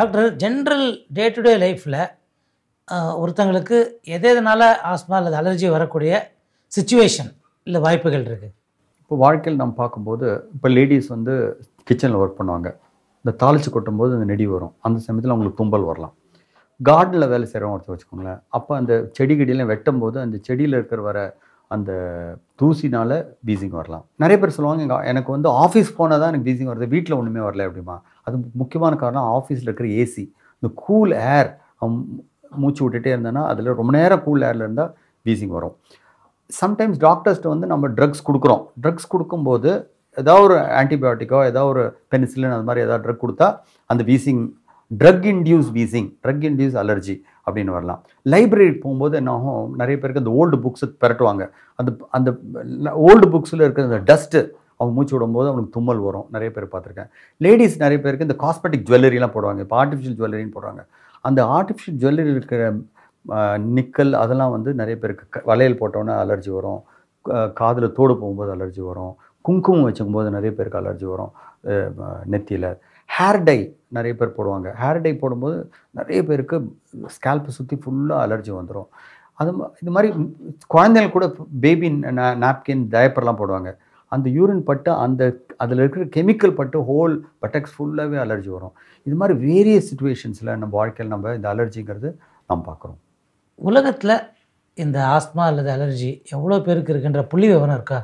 doctor general day to day லைஃப்பில் ஒருத்தங்களுக்கு எது எதனால் ஆஸ்மா அல்லது அலர்ஜி வரக்கூடிய சுச்சுவேஷன் இல்லை வாய்ப்புகள் இருக்குது இப்போ வாழ்க்கையில் நம்ம பார்க்கும்போது இப்போ லேடிஸ் வந்து கிச்சனில் ஒர்க் பண்ணுவாங்க இந்த தாளிச்சு கொட்டும்போது அந்த நெடி வரும் அந்த சமயத்தில் அவங்களுக்கு தும்பல் வரலாம் கார்டனில் வேலை செய்கிறவங்க ஒருத்தர் வச்சுக்கோங்களேன் அப்போ அந்த செடி கொடியெல்லாம் வெட்டும் போது அந்த செடியில் இருக்கிற வர அந்த தூசினால பீசிங் வரலாம் நிறைய பேர் சொல்லுவாங்க எங்க எனக்கு வந்து ஆஃபீஸ் போனால் தான் எனக்கு பீசிங் வருது வீட்டில் ஒன்றுமே வரல அப்படிமா அது முக்கியமான காரணம் ஆஃபீஸில் இருக்கிற ஏசி இந்த கூல் ஏர் மூச்சு விட்டுட்டே இருந்தேன்னா அதில் ரொம்ப நேரம் கூல் ஏரில் இருந்தால் பீசிங் வரும் சம்டைம்ஸ் டாக்டர்ஸ்ட்டு வந்து நம்ம ட்ரக்ஸ் கொடுக்குறோம் ட்ரக்ஸ் கொடுக்கும்போது ஏதாவது ஒரு ஆன்டிபயோட்டிக்கோ ஏதாவது ஒரு பெனிசிலின் அது மாதிரி ஏதாவது ட்ரக் கொடுத்தா அந்த wheezing drug induce wheezing drug induce allergy அப்படின்னு வரலாம் லைப்ரரிக்கு போகும்போது என்ன ஆகும் நிறைய பேருக்கு அந்த ஓல்டு புக்ஸை பெரட்டுவாங்க அந்த அந்த ஓல்டு புக்ஸில் இருக்கிற அந்த டஸ்ட்டு அவங்க மூச்சு விடும்போது அவங்களுக்கு தும்மல் வரும் நிறைய பேர் பார்த்துருக்கேன் லேடிஸ் நிறைய பேருக்கு இந்த காஸ்மெட்டிக் ஜுவல்லரிலாம் போடுவாங்க இப்போ ஆர்டிஃபிஷியல் ஜுவல்லரின்னு போடுறாங்க அந்த ஆர்டிஃபிஷியல் ஜுவல்லரி இருக்கிற நிக்கல் அதெல்லாம் வந்து நிறைய பேருக்கு க- வளையல் போட்டோன்னே அலர்ஜி வரும் காதில் தோடு போகும்போது அலர்ஜி வரும் குங்குமம் வச்சுக்கும்போது நிறைய பேருக்கு அலர்ஜி வரும் நெத்தியில் ஹேர் டை நிறைய பேர் போடுவாங்க ஹேர் டை போடும்போது நிறைய பேருக்கு ஸ்கேல்ப்பை சுற்றி ஃபுல்லாக அலர்ஜி வந்துடும் அது ம- இது மாதிரி குழந்தைகள் கூட பேபி நாப்கின் டயப்பர்லாம் போடுவாங்க அந்த யூரின் பட்டு அந்த அதில் இருக்கிற கெமிக்கல் பட்டு ஹோல் பட்டக்ஸ் ஃபுல்லாகவே அலர்ஜி வரும் இது மாதிரி வேரியஸ் சுச்சுவேஷன்ஸில் நம்ம வாழ்க்கையில் நம்ம இந்த அலர்ஜிங்கிறது நாம் பார்க்குறோம் உலகத்தில் இந்த ஆஸ்மா அல்லது அலர்ஜி எவ்வளோ பேருக்கு இருக்குன்ற புள்ளி விவரம் இருக்கா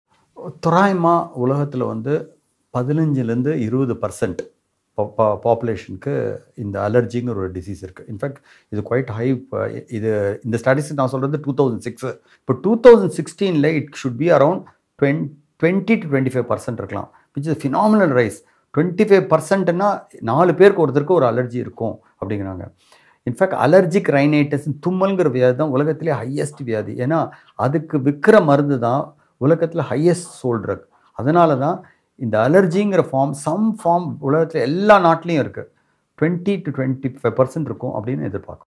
தோராயமாக உலகத்தில் வந்து பதினஞ்சுலேருந்து இருபது பர்சன்ட் பாப்புலேஷனுக்கு இந்த அலர்ஜிங்கிற ஒரு டிசீஸ் இருக்குது இன்ஃபேக்ட் இது குவைட் ஹை இது இந்த ஸ்டாட்டிஸ்டிக் நான் சொல்கிறது டூ தௌசண்ட் சிக்ஸ் இப்போ டூ தௌசண்ட் சிக்ஸ்டீனில் it should be around twen twenty to twenty five percent இருக்கலாம் which is phenomenal rise twenty five பர்சன்ட்னா நாலு பேருக்கு ஒருத்தருக்கு ஒரு அலர்ஜி இருக்கும் அப்படிங்கிறாங்க இன்ஃபேக்ட் அலர்ஜிக் ரைனைட்டஸ் தும்மல்ங்கிற வியாதி தான் உலகத்திலே ஹையஸ்ட் வியாதி ஏன்னா அதுக்கு விற்கிற மருந்து தான் உலகத்தில் ஹையஸ்ட் சோல் ட்ரக் அதனால தான் இந்த அலர்ஜிங்கிற ஃபார்ம் சம் ஃபார்ம் உலகத்தில் எல்லா நாட்டிலையும் இருக்குது twenty to twenty five percent இருக்கும் அப்படின்னு எதிர்பார்க்கும்